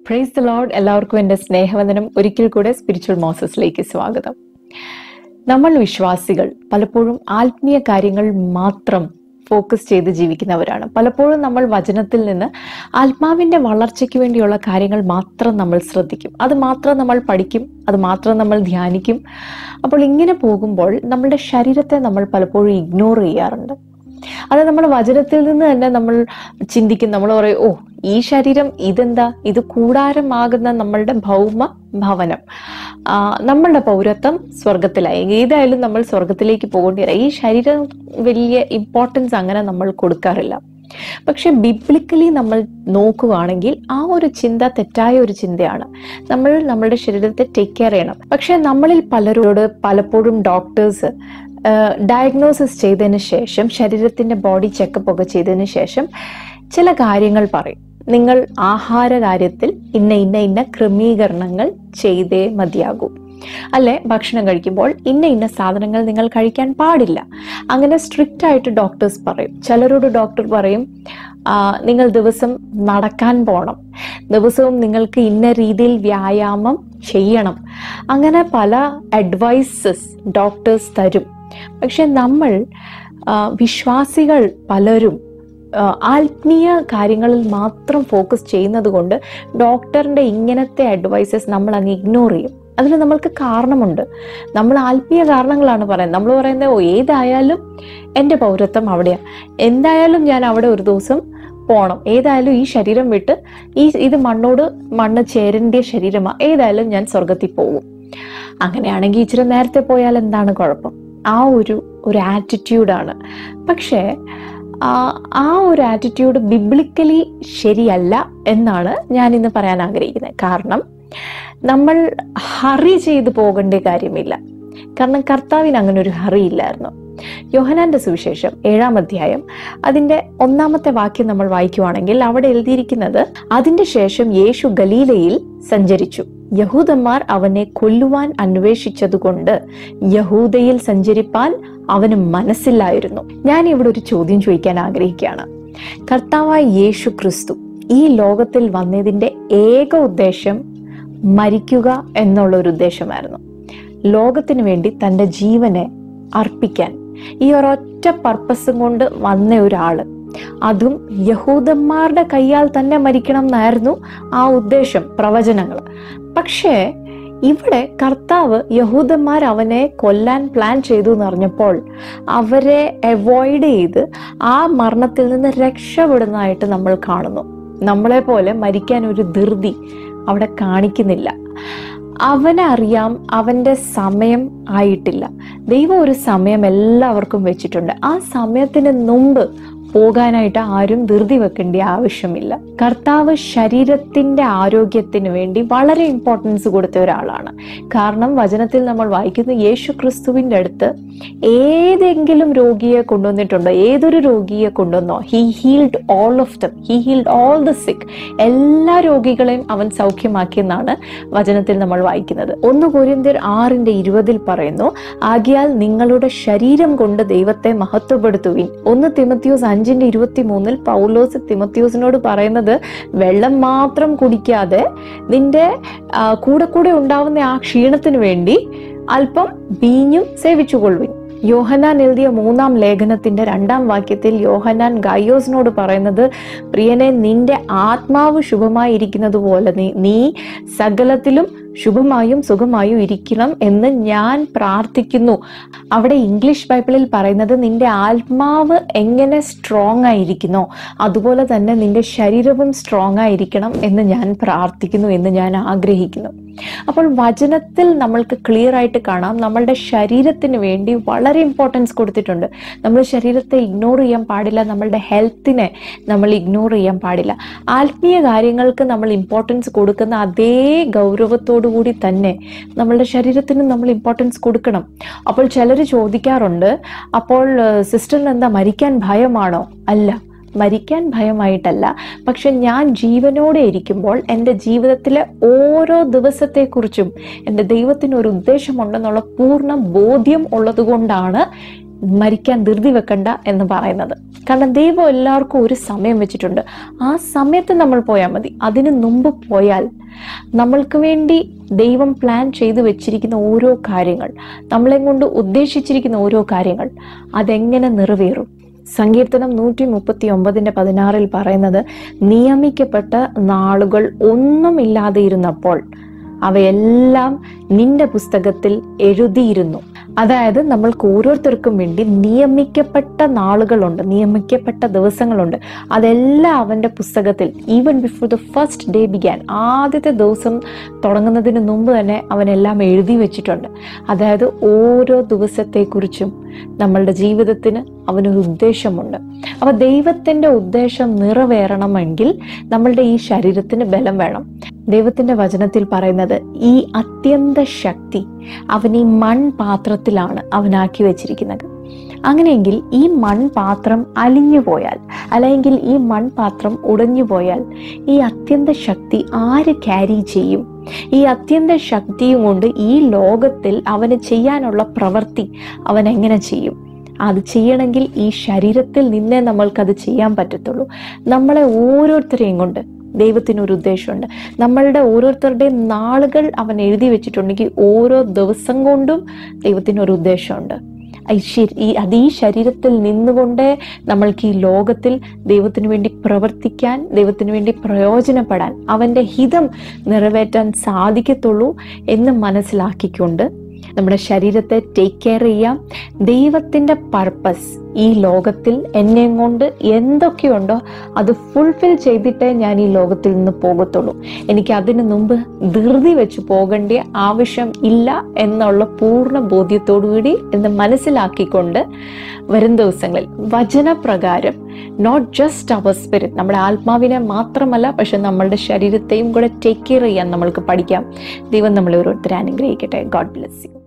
praise the Lord എല്ലാവർക്കും എൻ്റെ സ്നേഹവന്ദനം ഒരിക്കൽ കൂടെ സ്പിരിച്വൽ മോസസിലേക്ക് സ്വാഗതം നമ്മൾ വിശ്വാസികൾ പലപ്പോഴും ആത്മീയ കാര്യങ്ങൾ മാത്രം ഫോക്കസ് ചെയ്ത് ജീവിക്കുന്നവരാണ് പലപ്പോഴും നമ്മൾ വചനത്തിൽ നിന്ന് ആത്മാവിന്റെ വളർച്ചയ്ക്ക് വേണ്ടിയുള്ള കാര്യങ്ങൾ മാത്രം നമ്മൾ ശ്രദ്ധിക്കും അത് മാത്രം നമ്മൾ പഠിക്കും അത് മാത്രം നമ്മൾ ധ്യാനിക്കും അപ്പോൾ ഇങ്ങനെ പോകുമ്പോൾ നമ്മളുടെ ശരീരത്തെ നമ്മൾ പലപ്പോഴും ഇഗ്നോർ ചെയ്യാറുണ്ട് അത് നമ്മൾ വചനത്തിൽ നിന്ന് തന്നെ നമ്മൾ ചിന്തിക്കും നമ്മൾ പറയും ഓ ഈ ശരീരം ഇതെന്താ ഇത് കൂടാരമാകുന്ന നമ്മളുടെ ഭൗമ ഭവനം ആ, നമ്മളുടെ പൗരത്വം സ്വർഗത്തിലായി ഏതായാലും നമ്മൾ സ്വർഗത്തിലേക്ക് പോകേണ്ടി വരാം ഈ ശരീരം വലിയ ഇമ്പോർട്ടൻസ് അങ്ങനെ നമ്മൾ കൊടുക്കാറില്ല പക്ഷെ ബിബ്ലിക്കലി നമ്മൾ നോക്കുകയാണെങ്കിൽ ആ ഒരു ചിന്ത തെറ്റായ ഒരു ചിന്തയാണ് നമ്മൾ നമ്മളുടെ ശരീരത്തെ ടേക്ക് കെയർ ചെയ്യണം പക്ഷെ നമ്മളിൽ പലരോട് പലപ്പോഴും ഡോക്ടേഴ്സ് ഡയഗ്നോസിസ് ചെയ്തതിന് ശേഷം ശരീരത്തിന്റെ ബോഡി ചെക്കപ്പ് ഒക്കെ ചെയ്തതിന് ശേഷം ചില കാര്യങ്ങൾ പറയും നിങ്ങൾ ആഹാര കാര്യത്തിൽ ഇന്ന ഇന്ന ഇന്ന ക്രമീകരണങ്ങൾ ചെയ്തേ മതിയാകൂ അല്ലെ ഭക്ഷണം കഴിക്കുമ്പോൾ ഇന്ന ഇന്ന സാധനങ്ങൾ നിങ്ങൾ കഴിക്കാൻ പാടില്ല അങ്ങനെ സ്ട്രിക്റ്റ് ആയിട്ട് ഡോക്ടേഴ്സ് പറയും ചിലരോട് ഡോക്ടർ പറയും ആ, നിങ്ങൾ ദിവസം നടക്കാൻ പോണം ദിവസവും നിങ്ങൾക്ക് ഇന്ന രീതിയിൽ വ്യായാമം ചെയ്യണം അങ്ങനെ പല അഡ്വൈസസ് ഡോക്ടേഴ്സ് തരും പക്ഷെ നമ്മൾ ആ, വിശ്വാസികൾ പലരും ആ, ആത്മീയ കാര്യങ്ങളിൽ മാത്രം ഫോക്കസ് ചെയ്യുന്നത് കൊണ്ട് ഡോക്ടറിന്റെ ഇങ്ങനത്തെ അഡ്വൈസസ് നമ്മൾ അങ്ങ് ഇഗ്നോർ ചെയ്യും അതിന് നമ്മൾക്ക് കാരണമുണ്ട് നമ്മൾ ആത്മീയ കാരണങ്ങളാണ് പറയുന്നത് നമ്മൾ പറയുന്നത് ഓ ഏതായാലും എൻ്റെ പൗരത്വം അവിടെയാണ് എന്തായാലും ഞാൻ അവിടെ ഒരു ദിവസം പോണം ഏതായാലും ഈ ശരീരം വിട്ട് ഈ ഇത് മണ്ണോട് മണ്ണ് ചേരേണ്ട ശരീരമാണ് ഏതായാലും ഞാൻ സ്വർഗത്തിൽ പോകും അങ്ങനെയാണെങ്കിൽ ഇച്ചിരി നേരത്തെ പോയാൽ എന്താണ് കുഴപ്പം ആ ഒരു ഒരു ആറ്റിറ്റ്യൂഡാണ് പക്ഷേ ആ ആ ഒരു ആറ്റിറ്റ്യൂഡ് ബിബ്ലിക്കലി ശരിയല്ല എന്നാണ് ഞാൻ ഇന്ന് പറയാൻ ആഗ്രഹിക്കുന്നത് കാരണം നമ്മൾ ഹറി ചെയ്ത് പോകേണ്ട കാര്യമില്ല കാരണം കർത്താവിന് അങ്ങനെ ഒരു ഹറി ഇല്ലായിരുന്നു യോഹനാന്റെ സുവിശേഷം ഏഴാം അധ്യായം അതിന്റെ ഒന്നാമത്തെ വാക്യം നമ്മൾ വായിക്കുവാണെങ്കിൽ അവിടെ എഴുതിയിരിക്കുന്നത് അതിന്റെ ശേഷം യേശു ഗലീലയിൽ സഞ്ചരിച്ചു യഹൂദന്മാർ അവനെ കൊല്ലുവാൻ അന്വേഷിച്ചതുകൊണ്ട് യഹൂദയിൽ സഞ്ചരിപ്പാൻ അവന് മനസ്സില്ലായിരുന്നു ഞാൻ ഇവിടെ ഒരു ചോദ്യം ചോദിക്കാൻ ആഗ്രഹിക്കുകയാണ് കർത്താവായ യേശു ക്രിസ്തു ഈ ലോകത്തിൽ വന്നതിന്റെ ഏക ഉദ്ദേശം മരിക്കുക എന്നുള്ള ഒരു ഉദ്ദേശമായിരുന്നു ലോകത്തിന് വേണ്ടി തന്റെ ജീവനെ അർപ്പിക്കാൻ ഈ ഒരൊറ്റ പർപ്പസും കൊണ്ട് വന്ന ഒരാള് അതും യഹൂദന്മാരുടെ കയ്യാൽ തന്നെ മരിക്കണം എന്നായിരുന്നു ആ ഉദ്ദേശം പ്രവചനങ്ങൾ പക്ഷേ ഇവിടെ കർത്താവ് യഹൂദന്മാർ അവനെ കൊല്ലാൻ പ്ലാൻ ചെയ്തു എന്ന് അറിഞ്ഞപ്പോൾ അവരെ അവോയ്ഡ് ചെയ്ത് ആ മരണത്തിൽ നിന്ന് രക്ഷപ്പെടുന്നതായിട്ട് നമ്മൾ കാണുന്നു നമ്മളെ പോലെ മരിക്കാൻ ഒരു ധൃതി അവിടെ കാണിക്കുന്നില്ല അവനെ അറിയാം അവന്റെ സമയം ആയിട്ടില്ല ദൈവം ഒരു സമയം എല്ലാവർക്കും വെച്ചിട്ടുണ്ട് ആ സമയത്തിന് മുമ്പ് പോകാനായിട്ട് ആരും ധൃതി വെക്കേണ്ട ആവശ്യമില്ല കർത്താവ് ശരീരത്തിന്റെ ആരോഗ്യത്തിന് വേണ്ടി വളരെ ഇമ്പോർട്ടൻസ് കൊടുത്ത ഒരാളാണ് കാരണം വചനത്തിൽ നമ്മൾ വായിക്കുന്ന യേശു ക്രിസ്തുവിന്റെ അടുത്ത് ഏതെങ്കിലും രോഗിയെ കൊണ്ടുവന്നിട്ടുണ്ടോ ഏതൊരു രോഗിയെ കൊണ്ടുവന്നോ he healed all of them he healed all the sick എല്ലാ രോഗികളെയും അവൻ സൗഖ്യമാക്കിയെന്നാണ് വചനത്തിൽ നമ്മൾ വായിക്കുന്നത് ഒന്ന് കൊരിന്ത്യർ ആറിന്റെ ഇരുപതിൽ പറയുന്നു ആകിയാൽ നിങ്ങളുടെ ശരീരം കൊണ്ട് ദൈവത്തെ മഹത്വപ്പെടുത്തുവിൻ ഒന്ന് തിമത്യോസ് അഞ്ചിന്റെ ഇരുപത്തി മൂന്നിൽ പൗലോസ് തിമത്യോസിനോട് പറയുന്നത് വെള്ളം മാത്രം കുടിക്കാതെ നിന്റെ ആ, കൂടെ കൂടെ ഉണ്ടാവുന്ന ആ ക്ഷീണത്തിന് വേണ്ടി അല്പം വീഞ്ഞും സേവിച്ചുകൊള്ളുവിൻ യോഹനാൻ എഴുതിയ മൂന്നാം ലേഖനത്തിന്റെ രണ്ടാം വാക്യത്തിൽ യോഹനാൻ ഗായോസിനോട് പറയുന്നത് പ്രിയനെ നിന്റെ ആത്മാവ് ശുഭമായി ഇരിക്കുന്നത് പോലെ നീ നീ സകലത്തിലും ശുഭമായും സുഖമായും ഇരിക്കണം എന്ന് ഞാൻ പ്രാർത്ഥിക്കുന്നു അവിടെ ഇംഗ്ലീഷ് ബൈബിളിൽ പറയുന്നത് നിന്റെ ആത്മാവ് എങ്ങനെ സ്ട്രോങ് ആയിരിക്കുന്നോ അതുപോലെ തന്നെ നിന്റെ ശരീരവും സ്ട്രോങ് ആയിരിക്കണം എന്ന് ഞാൻ പ്രാർത്ഥിക്കുന്നു എന്ന് ഞാൻ ആഗ്രഹിക്കുന്നു അപ്പോൾ വചനത്തിൽ നമ്മൾക്ക് ക്ലിയർ ആയിട്ട് കാണാം നമ്മളുടെ ശരീരത്തിന് വേണ്ടി വളരെ ഇമ്പോർട്ടൻസ് കൊടുത്തിട്ടുണ്ട് നമ്മൾ ശരീരത്തെ ഇഗ്നോർ ചെയ്യാൻ പാടില്ല നമ്മളുടെ ഹെൽത്തിനെ നമ്മൾ ഇഗ്നോർ ചെയ്യാൻ പാടില്ല ആത്മീയ കാര്യങ്ങൾക്ക് നമ്മൾ ഇമ്പോർട്ടൻസ് കൊടുക്കുന്ന അതേ ഗൗരവത്തോടു കൂടി തന്നെ നമ്മളുടെ ശരീരത്തിന് നമ്മൾ ഇമ്പോർട്ടൻസ് കൊടുക്കണം അപ്പോൾ ചിലർ ചോദിക്കാറുണ്ട് അപ്പോൾ സിസ്റ്ററിന് എന്താ മരിക്കാൻ ഭയമാണോ അല്ല മരിക്കാൻ ഭയമായിട്ടല്ല പക്ഷെ ഞാൻ ജീവനോടെ ഇരിക്കുമ്പോൾ എൻ്റെ ജീവിതത്തിലെ ഓരോ ദിവസത്തെക്കുറിച്ചും എൻ്റെ ദൈവത്തിന് ഒരു ഉദ്ദേശമുണ്ടെന്നുള്ള പൂർണ്ണ ബോധ്യം ഉള്ളതുകൊണ്ടാണ് മരിക്കാൻ ധൃതി വെക്കണ്ട എന്ന് പറയുന്നത് കാരണം ദൈവം എല്ലാവർക്കും ഒരു സമയം വെച്ചിട്ടുണ്ട് ആ സമയത്ത് നമ്മൾ പോയാൽ മതി അതിന് മുമ്പ് പോയാൽ നമ്മൾക്ക് വേണ്ടി ദൈവം പ്ലാൻ ചെയ്തു വെച്ചിരിക്കുന്ന ഓരോ കാര്യങ്ങൾ നമ്മളെ കൊണ്ട് ഉദ്ദേശിച്ചിരിക്കുന്ന ഓരോ കാര്യങ്ങൾ അതെങ്ങനെ നിറവേറും സങ്കീർത്തനം നൂറ്റി മുപ്പത്തി ഒമ്പതിന്റെ പതിനാറിൽ പറയുന്നത് നിയമിക്കപ്പെട്ട നാളുകൾ ഒന്നുമില്ലാതെ ഇരുന്നപ്പോൾ അവയെല്ലാം നിന്റെ പുസ്തകത്തിൽ എഴുതിയിരുന്നു അതായത് നമ്മൾക്ക് ഓരോരുത്തർക്കും വേണ്ടി നിയമിക്കപ്പെട്ട നാളുകളുണ്ട് നിയമിക്കപ്പെട്ട ദിവസങ്ങളുണ്ട് അതെല്ലാം അവന്റെ പുസ്തകത്തിൽ even before the first day began ആദ്യത്തെ ദിവസം തുടങ്ങുന്നതിന് മുമ്പ് തന്നെ അവനെല്ലാം എഴുതി വെച്ചിട്ടുണ്ട് അതായത് ഓരോ ദിവസത്തെക്കുറിച്ചും നമ്മളുടെ ജീവിതത്തിന് അവനൊരു ഉദ്ദേശമുണ്ട് അപ്പൊ ദൈവത്തിന്റെ ഉദ്ദേശം നിറവേറണമെങ്കിൽ നമ്മളുടെ ഈ ശരീരത്തിന് ബലം വേണം ദൈവത്തിന്റെ വചനത്തിൽ പറയുന്നത് ഈ അത്യന്ത ശക്തി അവൻ ഈ മൺപാത്രത്തിലാണ് അവനാക്കി വെച്ചിരിക്കുന്നത് അങ്ങനെയെങ്കിൽ ഈ മൺപാത്രം അലിഞ്ഞു പോയാൽ അല്ലെങ്കിൽ ഈ മൺപാത്രം ഉടഞ്ഞു പോയാൽ ഈ അത്യന്ത ശക്തി ആര് ക്യാരി ചെയ്യും ഈ അത്യന്ത ശക്തിയും കൊണ്ട് ഈ ലോകത്തിൽ അവന് ചെയ്യാനുള്ള പ്രവൃത്തി അവൻ എങ്ങനെ ചെയ്യും അത് ചെയ്യണമെങ്കിൽ ഈ ശരീരത്തിൽ നിന്നേ നമ്മൾക്കത് ചെയ്യാൻ പറ്റത്തുള്ളൂ നമ്മളെ ഓരോരുത്തരെയും കൊണ്ട് ദൈവത്തിന് ഒരു ഉദ്ദേശമുണ്ട് നമ്മളുടെ ഓരോരുത്തരുടെയും നാളുകൾ അവൻ എഴുതി വെച്ചിട്ടുണ്ടെങ്കിൽ ഓരോ ദിവസം കൊണ്ടും ദൈവത്തിന് ഒരു ഉദ്ദേശമുണ്ട് ഈ ശരി- ഈ അത് ഈ ശരീരത്തിൽ നിന്നുകൊണ്ടേ നമ്മൾക്ക് ഈ ലോകത്തിൽ ദൈവത്തിന് വേണ്ടി പ്രവർത്തിക്കാൻ ദൈവത്തിന് വേണ്ടി പ്രയോജനപ്പെടാൻ അവന്റെ ഹിതം നിറവേറ്റാൻ സാധിക്കത്തുള്ളൂ എന്ന് മനസ്സിലാക്കിക്കൊണ്ട് നമ്മുടെ ശരീരത്തെ ടേക്ക് കെയർ ചെയ്യാം ദൈവത്തിന്റെ പർപ്പസ് ഈ ലോകത്തിൽ എന്നെയും കൊണ്ട് എന്തൊക്കെയുണ്ടോ അത് ഫുൾഫിൽ ചെയ്തിട്ടേ ഞാൻ ഈ ലോകത്തിൽ നിന്ന് പോകത്തുള്ളൂ എനിക്ക് അതിനു മുമ്പ് ധൃതി വെച്ച് പോകേണ്ട ആവശ്യം ഇല്ല എന്നുള്ള പൂർണ്ണ ബോധ്യത്തോടുകൂടി എന്ന് മനസ്സിലാക്കിക്കൊണ്ട് വരും ദിവസങ്ങളിൽ വചനപ്രകാരം നോട്ട് ജസ്റ്റ് അവർ സ്പിരിറ്റ് നമ്മുടെ ആത്മാവിനെ മാത്രമല്ല പക്ഷെ നമ്മളുടെ ശരീരത്തെയും കൂടെ ടേക്ക് കെയർ ചെയ്യാൻ നമ്മൾക്ക് പഠിക്കാം ദൈവം നമ്മളെ ഓരോരുത്തരെ അനുഗ്രഹിക്കട്ടെ ഗോഡ് ബ്ലെസ് യു